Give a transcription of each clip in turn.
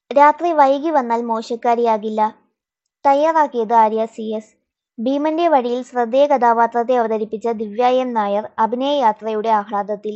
രാത്രി വൈകി വന്നാൽ മോശക്കാരിയാകില്ല തയ്യാറാക്കിയത് ആര്യ സി എസ് ഭീമന്റെ വഴിയിൽ ശ്രദ്ധേയ കഥാപാത്രത്തെ അവതരിപ്പിച്ച ദിവ്യ എം നായർ അഭിനയ യാത്രയുടെ ആഹ്ലാദത്തിൽ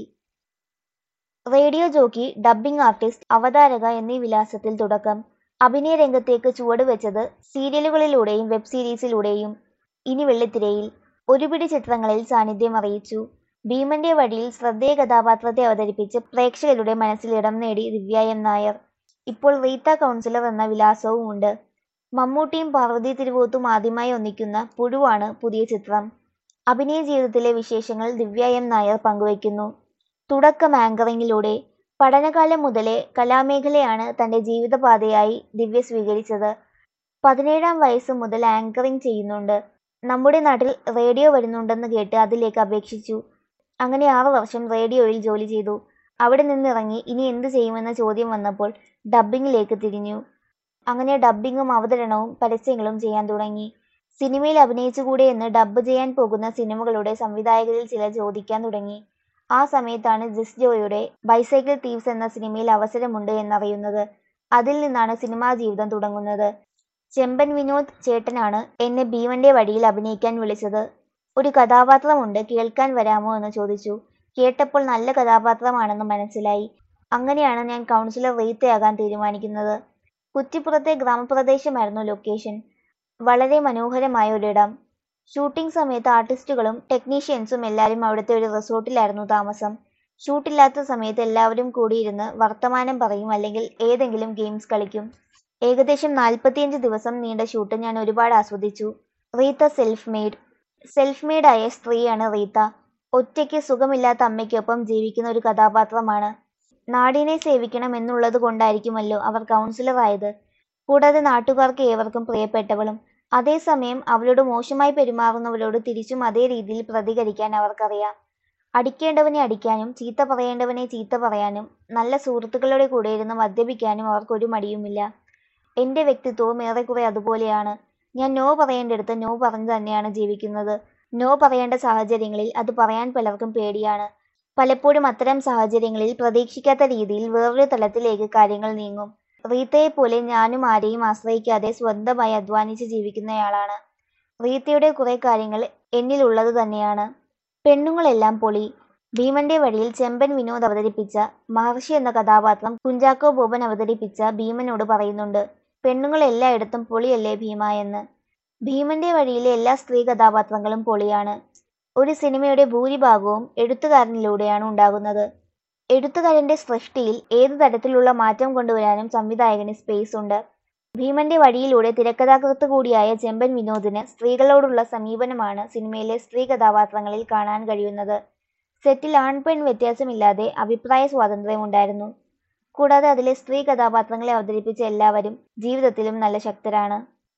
റേഡിയോ ജോക്കി ഡബ്ബിംഗ് ആർട്ടിസ്റ്റ് അവതാരക എന്നീ വിലാസത്തിൽ തുടക്കം അഭിനയ രംഗത്തേക്ക് ചുവടുവെച്ചത് സീരിയലുകളിലൂടെയും വെബ് സീരീസിലൂടെയും ഇനി വെള്ളിത്തിരയിൽ ഒരുപിടി ചിത്രങ്ങളിൽ സാന്നിധ്യം അറിയിച്ചു ഭീമന്റെ വഴിയിൽ ശ്രദ്ധേയ കഥാപാത്രത്തെ അവതരിപ്പിച്ച് പ്രേക്ഷകരുടെ മനസ്സിൽ ഇടം നേടി ദിവ്യ എം നായർ ഇപ്പോൾ റീത്ത കൗൺസിലർ എന്ന വിലാസവുമുണ്ട് മമ്മൂട്ടിയും പാർവതി തിരുവോത്തും ആദ്യമായി ഒന്നിക്കുന്ന പുഴുവാണ് പുതിയ ചിത്രം അഭിനയ ജീവിതത്തിലെ വിശേഷങ്ങൾ ദിവ്യ എം നായർ പങ്കുവയ്ക്കുന്നു തുടക്കം ആങ്കറിങ്ങിലൂടെ പഠനകാലം മുതലേ കലാമേഖലയാണ് തന്റെ ജീവിതപാതയായി ദിവ്യ സ്വീകരിച്ചത് പതിനേഴാം വയസ്സ് മുതൽ ആങ്കറിംഗ് ചെയ്യുന്നുണ്ട് നമ്മുടെ നാട്ടിൽ റേഡിയോ വരുന്നുണ്ടെന്ന് കേട്ട് അതിലേക്ക് അപേക്ഷിച്ചു അങ്ങനെ ആറു വർഷം റേഡിയോയിൽ ജോലി ചെയ്തു അവിടെ നിന്നിറങ്ങി ഇനി എന്ത് ചെയ്യുമെന്ന ചോദ്യം വന്നപ്പോൾ ഡബ്ബിങ്ങിലേക്ക് തിരിഞ്ഞു അങ്ങനെ ഡബ്ബിങ്ങും അവതരണവും പരസ്യങ്ങളും ചെയ്യാൻ തുടങ്ങി സിനിമയിൽ അഭിനയിച്ചുകൂടെ എന്ന് ഡബ്ബ് ചെയ്യാൻ പോകുന്ന സിനിമകളുടെ സംവിധായകരിൽ ചിലർ ചോദിക്കാൻ തുടങ്ങി ആ സമയത്താണ് ജിസ് ജോയുടെ ബൈസൈക്കിൾ തീവ്സ് എന്ന സിനിമയിൽ അവസരമുണ്ട് എന്നറിയുന്നത് അതിൽ നിന്നാണ് സിനിമാ ജീവിതം തുടങ്ങുന്നത് ചെമ്പൻ വിനോദ് ചേട്ടനാണ് എന്നെ ഭീമന്റെ വഴിയിൽ അഭിനയിക്കാൻ വിളിച്ചത് ഒരു കഥാപാത്രമുണ്ട് കേൾക്കാൻ വരാമോ എന്ന് ചോദിച്ചു കേട്ടപ്പോൾ നല്ല കഥാപാത്രമാണെന്ന് മനസ്സിലായി അങ്ങനെയാണ് ഞാൻ കൗൺസിലർ റീത്തയാകാൻ തീരുമാനിക്കുന്നത് കുറ്റിപ്പുറത്തെ ഗ്രാമപ്രദേശമായിരുന്നു ലൊക്കേഷൻ വളരെ മനോഹരമായ ഒരിടം ഷൂട്ടിംഗ് സമയത്ത് ആർട്ടിസ്റ്റുകളും ടെക്നീഷ്യൻസും എല്ലാവരും അവിടുത്തെ ഒരു റിസോർട്ടിലായിരുന്നു താമസം ഷൂട്ടില്ലാത്ത സമയത്ത് എല്ലാവരും കൂടിയിരുന്ന് വർത്തമാനം പറയും അല്ലെങ്കിൽ ഏതെങ്കിലും ഗെയിംസ് കളിക്കും ഏകദേശം നാൽപ്പത്തിയഞ്ച് ദിവസം നീണ്ട ഷൂട്ട് ഞാൻ ഒരുപാട് ആസ്വദിച്ചു റീത്ത സെൽഫ് മെയ്ഡ് സെൽഫ് മെയ്ഡായ സ്ത്രീയാണ് റീത്ത ഒറ്റയ്ക്ക് സുഖമില്ലാത്ത അമ്മയ്ക്കൊപ്പം ജീവിക്കുന്ന ഒരു കഥാപാത്രമാണ് നാടിനെ സേവിക്കണം എന്നുള്ളത് കൊണ്ടായിരിക്കുമല്ലോ അവർ കൗൺസിലർ ആയത് കൂടാതെ നാട്ടുകാർക്ക് ഏവർക്കും പ്രിയപ്പെട്ടവളും അതേസമയം അവരോട് മോശമായി പെരുമാറുന്നവരോട് തിരിച്ചും അതേ രീതിയിൽ പ്രതികരിക്കാൻ അവർക്കറിയാം അടിക്കേണ്ടവനെ അടിക്കാനും ചീത്ത പറയേണ്ടവനെ ചീത്ത പറയാനും നല്ല സുഹൃത്തുക്കളുടെ കൂടെ ഇരുന്ന് മദ്യപിക്കാനും അവർക്കൊരു മടിയുമില്ല എന്റെ വ്യക്തിത്വവും ഏറെക്കുറെ അതുപോലെയാണ് ഞാൻ നോ പറയേണ്ടടുത്ത് നോ പറഞ്ഞു തന്നെയാണ് ജീവിക്കുന്നത് നോ പറയേണ്ട സാഹചര്യങ്ങളിൽ അത് പറയാൻ പലർക്കും പേടിയാണ് പലപ്പോഴും അത്തരം സാഹചര്യങ്ങളിൽ പ്രതീക്ഷിക്കാത്ത രീതിയിൽ വേറൊരു തലത്തിലേക്ക് കാര്യങ്ങൾ നീങ്ങും റീത്തയെ പോലെ ഞാനും ആരെയും ആശ്രയിക്കാതെ സ്വന്തമായി അധ്വാനിച്ച് ജീവിക്കുന്നയാളാണ് റീത്തയുടെ കുറെ കാര്യങ്ങൾ എന്നിലുള്ളത് തന്നെയാണ് പെണ്ണുങ്ങളെല്ലാം പൊളി ഭീമന്റെ വഴിയിൽ ചെമ്പൻ വിനോദ് അവതരിപ്പിച്ച മഹർഷി എന്ന കഥാപാത്രം കുഞ്ചാക്കോ ബോബൻ അവതരിപ്പിച്ച ഭീമനോട് പറയുന്നുണ്ട് പെണ്ണുങ്ങൾ എല്ലായിടത്തും പൊളിയല്ലേ ഭീമ എന്ന് ഭീമന്റെ വഴിയിലെ എല്ലാ സ്ത്രീ കഥാപാത്രങ്ങളും പൊളിയാണ് ഒരു സിനിമയുടെ ഭൂരിഭാഗവും എഴുത്തുകാരനിലൂടെയാണ് ഉണ്ടാകുന്നത് എഴുത്തുകാരന്റെ സൃഷ്ടിയിൽ ഏതു തരത്തിലുള്ള മാറ്റം കൊണ്ടുവരാനും സംവിധായകന് സ്പേസ് ഉണ്ട് ഭീമന്റെ വഴിയിലൂടെ തിരക്കഥാകൃത്ത് കൂടിയായ ചെമ്പൻ വിനോദിന് സ്ത്രീകളോടുള്ള സമീപനമാണ് സിനിമയിലെ സ്ത്രീ കഥാപാത്രങ്ങളിൽ കാണാൻ കഴിയുന്നത് സെറ്റിൽ ആൺ പെൺ വ്യത്യാസമില്ലാതെ അഭിപ്രായ സ്വാതന്ത്ര്യം ഉണ്ടായിരുന്നു കൂടാതെ അതിലെ സ്ത്രീ കഥാപാത്രങ്ങളെ അവതരിപ്പിച്ച എല്ലാവരും ജീവിതത്തിലും നല്ല ശക്തരാണ്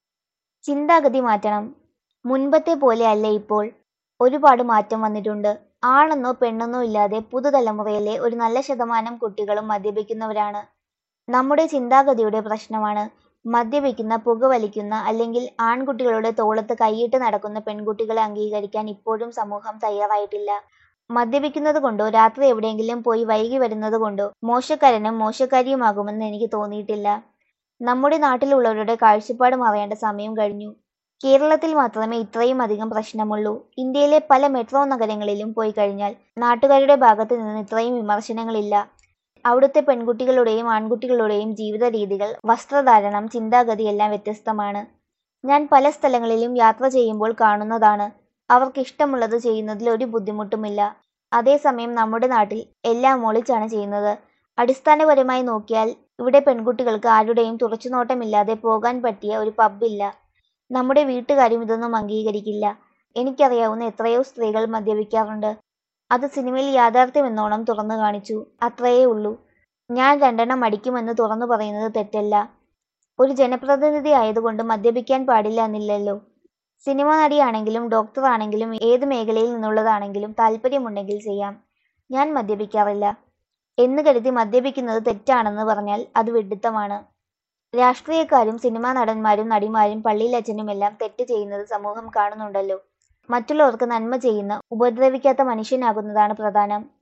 ചിന്താഗതി മാറ്റണം മുൻപത്തെ പോലെ അല്ല ഇപ്പോൾ ഒരുപാട് മാറ്റം വന്നിട്ടുണ്ട് ആണെന്നോ പെണ്ണെന്നോ ഇല്ലാതെ പുതുതലമുറയിലെ ഒരു നല്ല ശതമാനം കുട്ടികളും മദ്യപിക്കുന്നവരാണ് നമ്മുടെ ചിന്താഗതിയുടെ പ്രശ്നമാണ് മദ്യപിക്കുന്ന പുകവലിക്കുന്ന അല്ലെങ്കിൽ ആൺകുട്ടികളുടെ തോളത്ത് കൈയിട്ട് നടക്കുന്ന പെൺകുട്ടികളെ അംഗീകരിക്കാൻ ഇപ്പോഴും സമൂഹം തയ്യാറായിട്ടില്ല മദ്യപിക്കുന്നത് കൊണ്ടോ രാത്രി എവിടെയെങ്കിലും പോയി വൈകി വരുന്നത് കൊണ്ടോ മോശക്കാരനും മോശക്കാരിയുമാകുമെന്ന് എനിക്ക് തോന്നിയിട്ടില്ല നമ്മുടെ നാട്ടിലുള്ളവരുടെ കാഴ്ചപ്പാട് മാറേണ്ട സമയം കഴിഞ്ഞു കേരളത്തിൽ മാത്രമേ ഇത്രയും അധികം പ്രശ്നമുള്ളൂ ഇന്ത്യയിലെ പല മെട്രോ നഗരങ്ങളിലും പോയി കഴിഞ്ഞാൽ നാട്ടുകാരുടെ ഭാഗത്ത് നിന്ന് ഇത്രയും വിമർശനങ്ങളില്ല അവിടുത്തെ പെൺകുട്ടികളുടെയും ആൺകുട്ടികളുടെയും ജീവിത രീതികൾ വസ്ത്രധാരണം ചിന്താഗതി എല്ലാം വ്യത്യസ്തമാണ് ഞാൻ പല സ്ഥലങ്ങളിലും യാത്ര ചെയ്യുമ്പോൾ കാണുന്നതാണ് അവർക്ക് ഇഷ്ടമുള്ളത് ചെയ്യുന്നതിൽ ഒരു ബുദ്ധിമുട്ടുമില്ല അതേസമയം നമ്മുടെ നാട്ടിൽ എല്ലാം ഒളിച്ചാണ് ചെയ്യുന്നത് അടിസ്ഥാനപരമായി നോക്കിയാൽ ഇവിടെ പെൺകുട്ടികൾക്ക് ആരുടെയും തുറച്ചുനോട്ടമില്ലാതെ പോകാൻ പറ്റിയ ഒരു പബ്ബില്ല നമ്മുടെ വീട്ടുകാരും ഇതൊന്നും അംഗീകരിക്കില്ല എനിക്കറിയാവുന്ന എത്രയോ സ്ത്രീകൾ മദ്യപിക്കാറുണ്ട് അത് സിനിമയിൽ യാഥാർത്ഥ്യമെന്നോണം തുറന്നു കാണിച്ചു അത്രയേ ഉള്ളൂ ഞാൻ രണ്ടെണ്ണം അടിക്കുമെന്ന് തുറന്നു പറയുന്നത് തെറ്റല്ല ഒരു ജനപ്രതിനിധി ആയതുകൊണ്ട് മദ്യപിക്കാൻ പാടില്ല എന്നില്ലല്ലോ സിനിമ നടിയാണെങ്കിലും ഡോക്ടർ ആണെങ്കിലും ഏത് മേഖലയിൽ നിന്നുള്ളതാണെങ്കിലും താല്പര്യമുണ്ടെങ്കിൽ ചെയ്യാം ഞാൻ മദ്യപിക്കാറില്ല എന്ന് കരുതി മദ്യപിക്കുന്നത് തെറ്റാണെന്ന് പറഞ്ഞാൽ അത് വിഡിത്തമാണ് രാഷ്ട്രീയക്കാരും സിനിമാ നടന്മാരും നടിമാരും പള്ളിയിലച്ഛനുമെല്ലാം തെറ്റ് ചെയ്യുന്നത് സമൂഹം കാണുന്നുണ്ടല്ലോ മറ്റുള്ളവർക്ക് നന്മ ചെയ്യുന്ന ഉപദ്രവിക്കാത്ത മനുഷ്യനാകുന്നതാണ് പ്രധാനം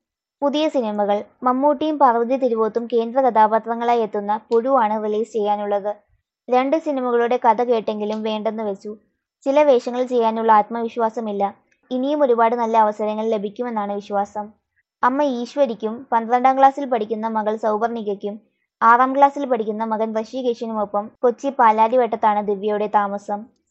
പുതിയ സിനിമകൾ മമ്മൂട്ടിയും പാർവതി തിരുവോത്തും കേന്ദ്ര കഥാപാത്രങ്ങളായി എത്തുന്ന പുഴുവാണ് റിലീസ് ചെയ്യാനുള്ളത് രണ്ട് സിനിമകളുടെ കഥ കേട്ടെങ്കിലും വേണ്ടെന്ന് വെച്ചു ചില വേഷങ്ങൾ ചെയ്യാനുള്ള ആത്മവിശ്വാസമില്ല ഇനിയും ഒരുപാട് നല്ല അവസരങ്ങൾ ലഭിക്കുമെന്നാണ് വിശ്വാസം അമ്മ ഈശ്വരിക്കും പന്ത്രണ്ടാം ക്ലാസ്സിൽ പഠിക്കുന്ന മകൾ സൗവർണികയ്ക്കും ആറാം ക്ലാസ്സിൽ പഠിക്കുന്ന മകൻ ഋഷികേശിനുമൊപ്പം കൊച്ചി പാലാരിവട്ടത്താണ് ദിവ്യയുടെ താമസം